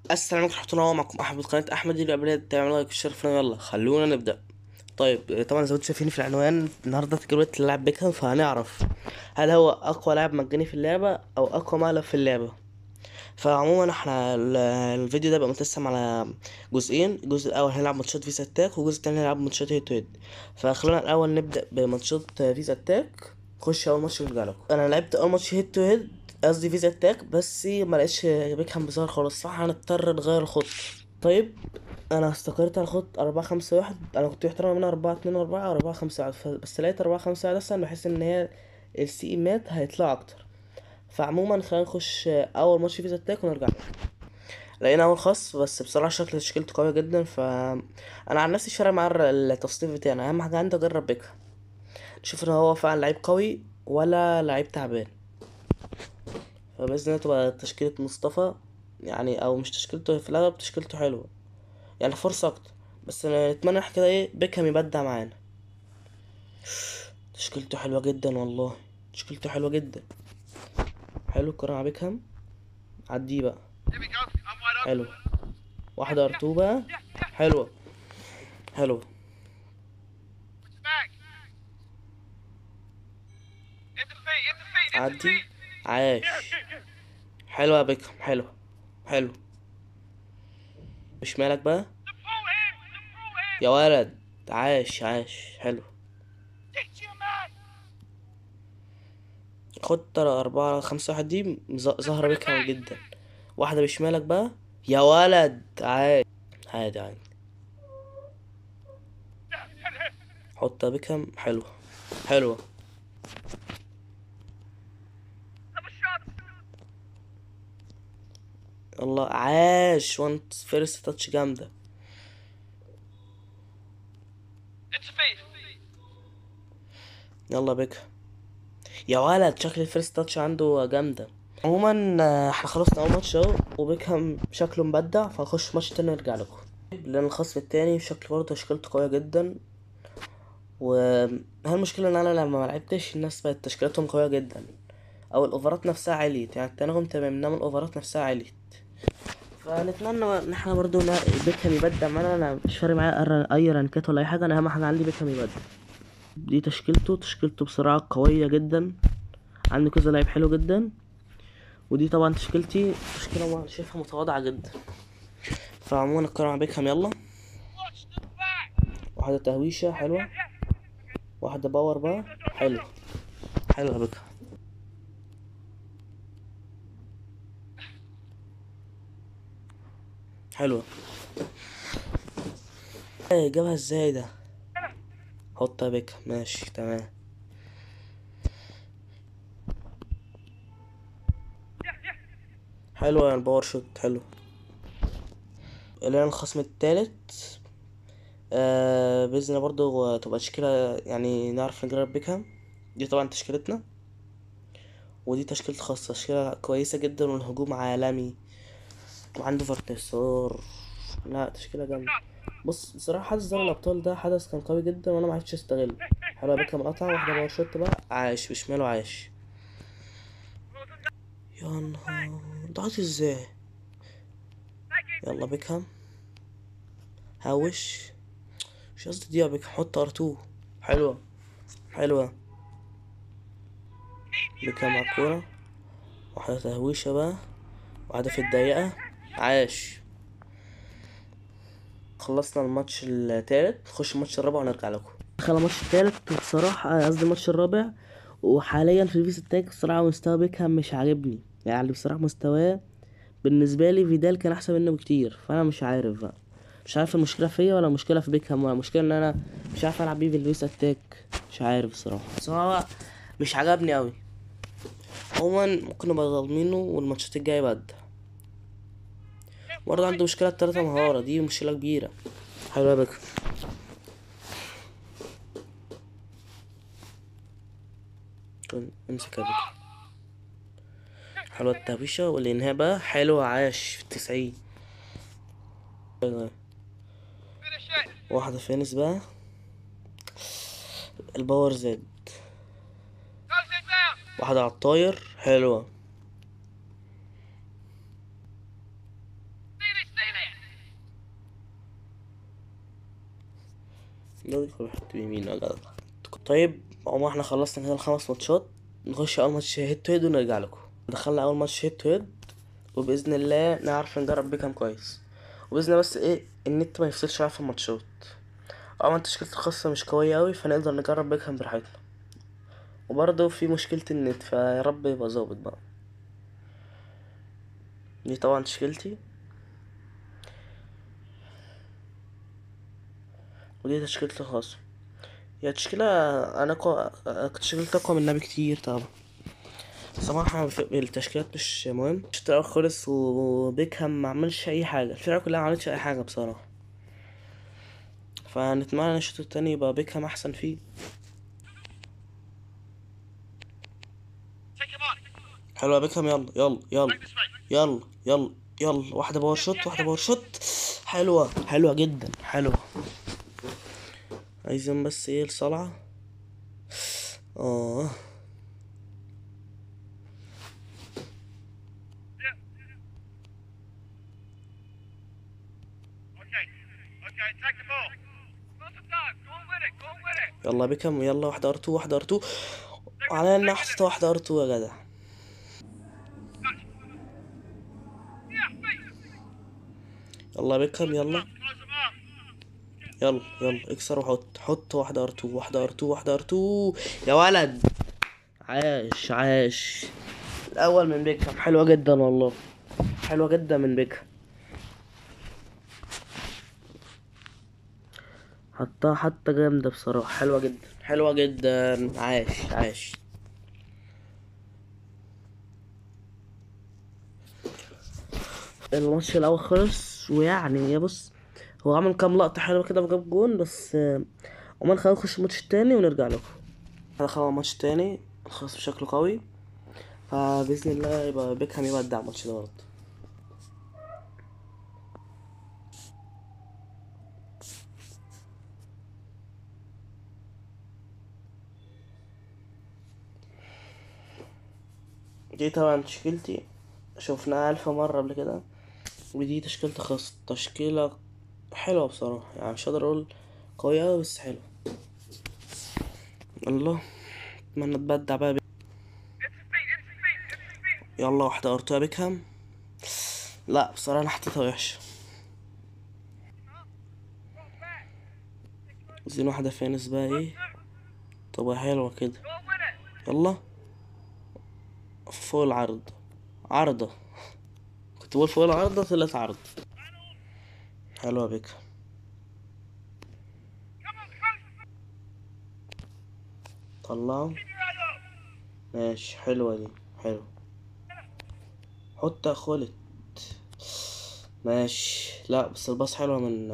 السلام عليكم ورحمة الله معكم أحمد قناة أحمد اللي قبل تعمل لايك وشرف يلا خلونا نبدأ طيب طبعا زي ما انتم شايفين في العنوان النهارده تجربة اللاعب بيكهام فهنعرف هل هو أقوى لاعب مجاني في اللعبة أو أقوى مقلب في اللعبة فعموما احنا ال- الفيديو ده بقى متقسم على جزئين الجزء الأول هنلعب ماتشات فيزا اتاك والجزء التاني هنلعب ماتشات هيد تو هيد فخلونا الأول نبدأ بماتشات فيزا اتاك نخش أول ماتش ونرجع لكم أنا لعبت أول ماتش هيد تو هيد قصدي فيزا اتاك بس ما لقيتش بيكهام بظهر خالص فهنضطر نغير الخط طيب انا استقريت على خط أربعة خمسة واحد انا كنت محتار من أربعة اتنين أربعة أو أربعة خمسة واحد ف- بس لقيت أربعة خمسة واحد احسن بحس ان هي السي مات هيطلع اكتر فعموما خلينا نخش اول ماتش فيزا اتاك ونرجع لقينا اول خص بس بصراحه شكل تشكيلته قويه جدا ف انا عن نفسي مش فارق معايا التصنيف بتاعنا اهم حاجه عندي اجرب بيكهام نشوف ان هو فعلا لعيب قوي ولا لعيب تعبان فباذن الله تبقى تشكيله مصطفى يعني او مش تشكيلته في الاغلب تشكيلته حلوه يعني فرصة أكتر بس نتمنى احنا كده ايه بيكهام يبدع معانا تشكيلته حلوة جدا والله تشكيلته حلوة جدا حلو الكرة مع بيكهام عديه بقى حلو واحدة ارتو بقى حلوة حلوة عدي عاش حلوة يا بيكهام حلو حلو بشمالك بقى يا ولد عاش عاش حلو خد ترى أربعة خمسة واحد دي ز- ظاهرة بيكهام جدا واحدة بشمالك بقى يا ولد عادي عادي عادي حط بيكهام حلوة حلوة الله عاش وانت فيرست تاتش جامدة يلا بيكهام يا ولد شكل الفيرست تاتش عنده جامدة عموما آه، احنا خلصنا اول ماتش اهو وبيكهام شكله مبدع فنخش ماتش تاني نرجع لكم لان الخصم التاني شكله برضه تشكيلته قوية جدا و هي المشكلة ان انا لما ملعبتش الناس بقت تشكيلتهم قوية جدا او الاوفرات نفسها عليت يعني التناغم تمام انما الاوفرات نفسها عليت فنتمنى ان احنا برضه نا- بيكهام يبدع معانا انا مش فارق معايا أر- اي رانكات ولا اي حاجة انا اهم حاجة عندي بيكهام يبدع دي تشكيلته تشكيلته بصراحة قوية جدا عنده كذا لعيب حلو جدا ودي طبعا تشكيلتي تشكيلة ما- شايفها متواضعة جدا فعموما الكرة مع بيكهام يلا واحدة تهويشة حلوة واحدة باور بقى حلو حلو يا بيكهام حلوة ايه جابها ازاي ده حط يا بيكهام ماشي تمام حلوة يا الباور شوت حلو الان الخصم التالت آه بإذن الله برضه تبقى تشكيلة يعني نعرف نجرب بيكهام دي طبعا تشكيلتنا ودي تشكيلة خاصة تشكيلة كويسة جدا والهجوم عالمي وعنده فارتيسور لا تشكيلة جامدة بص بصراحة حدث دوري الأبطال ده حدث كان قوي جدا وأنا معرفتش أستغله حلوة بيكهام قطع واحدة باور شوت بقى عاش بشماله عاش يا نهار ضاعت ازاي يلا بيكهام هوش مش قصدي دي يا بيكهام حط ار2 حلوة حلوة بيكهام على الكورة واحدة تهويشة بقى واحدة في الضيقة عاش خلصنا الماتش التالت نخش الماتش الرابع ونرجع لكم دخل الماتش التالت وبصراحة قصدي الماتش الرابع وحاليا في الفيس التاج بصراحة مستوى بيكهام مش عاجبني يعني بصراحة مستواه بالنسبة لي فيدال كان أحسن منه بكتير فأنا مش عارف بقى مش عارف المشكلة فيا ولا مشكلة في بيكهام ولا المشكلة إن أنا مش عارف ألعب بيه في الفيس اتاك مش عارف بصراحة بس هو مش عجبني أوي عموما ممكن نبقى ظالمينه والماتشات الجاية بدع برضه عنده مشكلة تلاتة مهارة دي مشكلة كبيرة حلو يا بيكهام كن- امسك يا بيكهام حلوة التهويشة والإنهاء بقى حلوة عاش في التسعين واحدة فينس بقى الباور زاد واحدة على الطاير حلوة ده بيحط بيمين يا جدع طيب عمر احنا خلصنا كده الخمس ماتشات نخش اول ماتش هيد تو هيد ونرجع لكم دخلنا اول ماتش هيد تو هيد وباذن الله نعرف نجرب بيكام كويس وباذن الله بس ايه النت ما يفصلش معايا في الماتشات اه ما تشكيلة الخاصة مش قوية اوي فنقدر نجرب بيكهام براحتنا وبرضه في مشكلة النت فيا رب يبقى ظابط بقى دي طبعا تشكيلتي ودي تشكيلتي الخاصة هي تشكيلة أنا قو... تشكيلتي أقوى منها بكتير طبعا صراحة التشكيلات مش مهم الشوط الأول خلص وبيكهام معملش أي حاجة الفرقة كلها معملتش أي حاجة بصراحة فنتمنى ان الشوط التاني يبقى بيكهام احسن فيه حلوة بيكهام يلا يلا يلا يلا يلا يلا واحدة باور شوت واحدة باور شوت حلوة حلوة جدا حلوة عايزين بس ايه الصلعة اه يلا بكم يلا واحدة ار 2 واحدة ار 2 وعلى انها حطيتها واحدة ار 2 يا جدع يلا بكم يلا يلا يلا اكسر وحط حط واحدة ار 2 واحدة ار 2 واحدة ار 2 يا ولد عاش عاش الاول من بيكهام حلوة جدا والله حلوة جدا من بيكهام حطها حتى جامدة بصراحة حلوة جدا حلوة جدا عاش عاش الماتش الأول خلص ويعني يا بص هو عمل كام لقطة حلوة كده وجاب جون بس عمال خلينا نخش الماتش التاني ونرجع لكم دخلنا الماتش التاني خلص بشكل قوي فبإذن الله يبقى بيكهام يودع الماتش ده برضه دي طبعا تشكيلتي شوفناها ألف مرة قبل كده ودي تشكيلتي خاصة تشكيلة حلوة بصراحة يعني مش هقدر أقول قوية أوي بس حلوة الله أتمنى تبدع بقى يلا واحدة ارتوها بيكهام لا بصراحة أنا حطيتها وحشة عايزين واحدة فينس بقى ايه تبقى حلوة كده يلا فوق العرض عرضة كنت بقول فوق العرضة طلعت عرض حلوة بك طلعوا ماشي حلوة دي حلوة حط يا خالد ماشي لا بس الباص حلوة من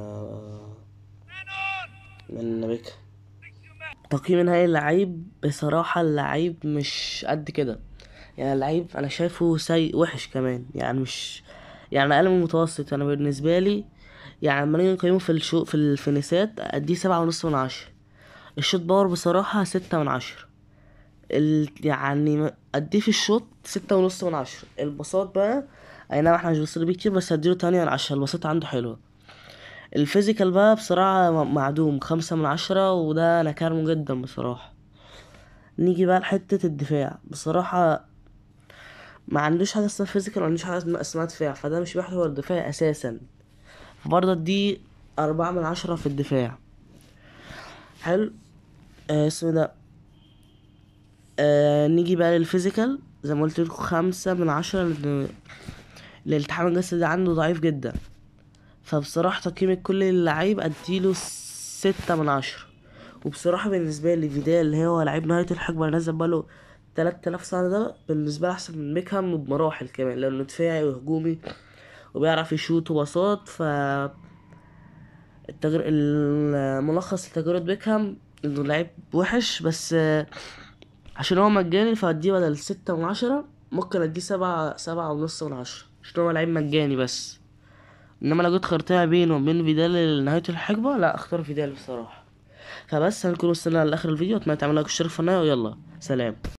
من بك تقييم نهائي اللعيب بصراحة اللعيب مش قد كده يعني اللعيب انا شايفه سيء وحش كمان يعني مش يعني اقل من المتوسط انا بالنسبه لي يعني لما نيجي نقيمه في الشو في الفينيسات اديه سبعة ونص من عشرة الشوت باور بصراحة ستة من عشرة ال... يعني اديه في الشوط ستة ونص من عشرة الباصات بقى اي نعم احنا مش بنصلي بيه كتير بس هديله تمانية من عشرة الباصات عنده حلوة الفيزيكال بقى بصراحة معدوم خمسة من عشرة وده انا كارمه جدا بصراحة نيجي بقى لحتة الدفاع بصراحة ما عندوش حاجه اسمها فيزيكال ما عندوش حاجه اسمها دفاع فده مش بيحضر الدفاع اساسا برضه دي أربعة من عشرة في الدفاع حلو آه اسمه ده آه نيجي بقى للفيزيكال زي ما قلت لكم خمسة من عشرة لأن الالتحام الجسدي عنده ضعيف جدا فبصراحة تقييم كل اللعيب اديله ستة من عشرة وبصراحة بالنسبة لي فيدال اللي هو لعيب نهاية الحقبة نزل باله تلات آلاف سنة ده بالنسبة لي أحسن من بيكهام بمراحل كمان لأنه دفاعي وهجومي وبيعرف يشوط وباصات ف التجر... الملخص لتجربة بيكهام إنه لعيب وحش بس عشان هو مجاني فأديه بدل ستة من عشرة ممكن أديه سبعة سبعة ونص من عشرة عشان هو لعيب مجاني بس إنما لو جيت خرطها بينه وبين فيدال نهاية الحقبة لا أختار فيدال بصراحة فبس هنكون وصلنا لآخر الفيديو أتمنى تعملوا لايك واشتراك في القناة ويلا سلام